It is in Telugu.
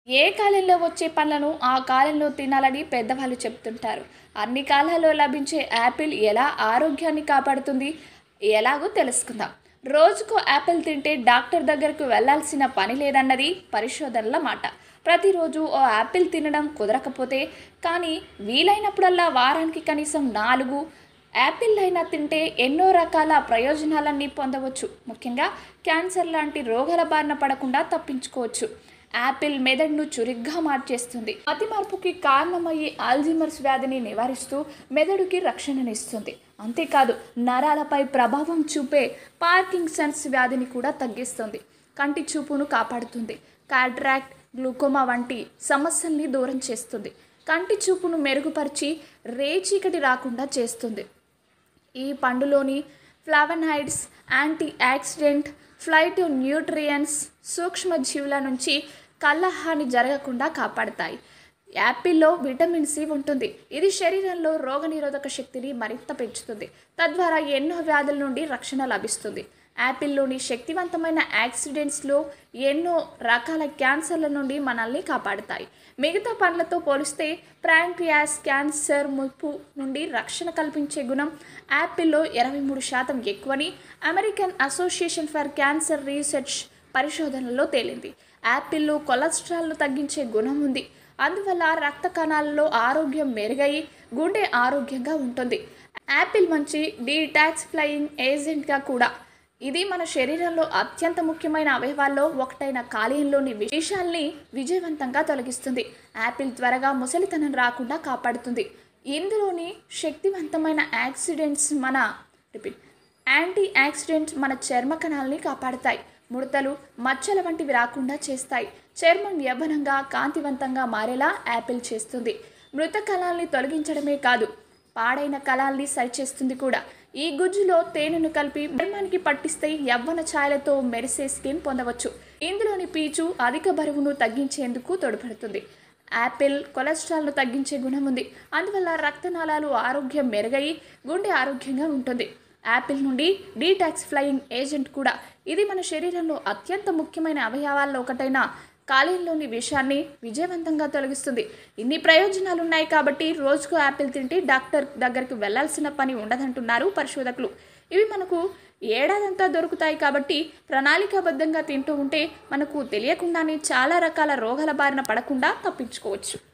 ఏ కాలంలో వచ్చే పండ్లను ఆ కాలంలో తినాలని పెద్దవాళ్ళు చెప్తుంటారు అన్ని కాలాల్లో లభించే యాపిల్ ఎలా ఆరోగ్యాన్ని కాపాడుతుంది ఎలాగో తెలుసుకుందాం రోజుకు యాపిల్ తింటే డాక్టర్ దగ్గరకు వెళ్ళాల్సిన పని లేదన్నది పరిశోధనల మాట ప్రతిరోజు ఓ యాపిల్ తినడం కుదరకపోతే కానీ వీలైనప్పుడల్లా వారానికి కనీసం నాలుగు యాపిల్ అయినా తింటే ఎన్నో రకాల ప్రయోజనాలన్నీ పొందవచ్చు ముఖ్యంగా క్యాన్సర్ లాంటి రోగాల బారిన పడకుండా తప్పించుకోవచ్చు యాపిల్ మెదడును చురుగ్గా మార్చేస్తుంది అతి మార్పుకి కారణమయ్యే ఆల్జీమర్స్ వ్యాధిని నివారిస్తూ మెదడుకి రక్షణనిస్తుంది అంతేకాదు నరాలపై ప్రభావం చూపే పార్కిన్సన్స్ వ్యాధిని కూడా తగ్గిస్తుంది కంటి చూపును కాపాడుతుంది కాట్రాక్ట్ గ్లూకోమా వంటి సమస్యల్ని దూరం చేస్తుంది కంటి చూపును మెరుగుపరిచి రేచీకటి రాకుండా చేస్తుంది ఈ పండులోని ఫ్లావనాయిడ్స్ యాంటీ యాక్సిడెంట్ ఫ్లైట్ న్యూట్రియన్స్ సూక్ష్మజీవుల నుంచి కళ్ళ హాని జరగకుండా కాపాడతాయి యాపిల్లో విటమిన్ సి ఉంటుంది ఇది శరీరంలో రోగనిరోధక శక్తిని మరింత పెంచుతుంది తద్వారా ఎన్నో వ్యాధుల నుండి రక్షణ లభిస్తుంది యాపిల్లోని శక్తివంతమైన యాక్సిడెంట్స్లో ఎన్నో రకాల క్యాన్సర్ల నుండి మనల్ని కాపాడుతాయి మిగతా పండ్లతో పోలిస్తే ప్రాంక్రియాస్ క్యాన్సర్ ముప్పు నుండి రక్షణ కల్పించే గుణం యాపిల్లో ఇరవై మూడు శాతం ఎక్కువని American Association for Cancer Research పరిశోధనలో తేలింది యాపిల్లో కొలెస్ట్రాల్ను తగ్గించే గుణం ఉంది అందువల్ల రక్త కణాలలో ఆరోగ్యం మెరుగై గుండె ఆరోగ్యంగా ఉంటుంది యాపిల్ మంచి డీటాక్సిఫ్లయింగ్ ఏజెంట్గా కూడా ఇది మన శరీరంలో అత్యంత ముఖ్యమైన అవయవాల్లో ఒకటైన కాలేయంలోని విషాల్ని విజయవంతంగా తొలగిస్తుంది యాపిల్ త్వరగా ముసలితనం రాకుండా కాపాడుతుంది ఇందులోని శక్తివంతమైన యాక్సిడెంట్స్ మన రిపీట్ యాంటీ యాక్సిడెంట్స్ మన చర్మ కణాలని కాపాడుతాయి ముడతలు మచ్చల వంటివి రాకుండా చేస్తాయి చర్మం యవ్వనంగా కాంతివంతంగా మారేలా యాపిల్ చేస్తుంది మృత కణాల్ని తొలగించడమే కాదు పాడైన కళాల్ని సరిచేస్తుంది కూడా ఈ గుజ్జులో తేనెను కలిపి చర్మానికి పట్టిస్తే యవ్వన ఛాయలతో మెరిసే స్కిన్ పొందవచ్చు ఇందులోని పీచు అధిక బరువును తగ్గించేందుకు తోడ్పడుతుంది యాపిల్ కొలెస్ట్రాల్ను తగ్గించే గుణం ఉంది అందువల్ల రక్తనాళాలు ఆరోగ్యం మెరుగై గుండె ఆరోగ్యంగా ఉంటుంది యాపిల్ నుండి డీటాక్సిఫ్లయింగ్ ఏజెంట్ కూడా ఇది మన శరీరంలో అత్యంత ముఖ్యమైన అవయవాల్లో ఒకటైన కాలేయంలోని విషాన్ని విజయవంతంగా తొలగిస్తుంది ఇన్ని ప్రయోజనాలు ఉన్నాయి కాబట్టి రోజుకు యాపిల్ తింటే డాక్టర్ దగ్గరికి వెళ్లాల్సిన పని ఉండదంటున్నారు పరిశోధకులు ఇవి మనకు ఏడాదంతా దొరుకుతాయి కాబట్టి ప్రణాళికాబద్ధంగా తింటూ ఉంటే మనకు తెలియకుండానే చాలా రకాల రోగాల బారిన పడకుండా తప్పించుకోవచ్చు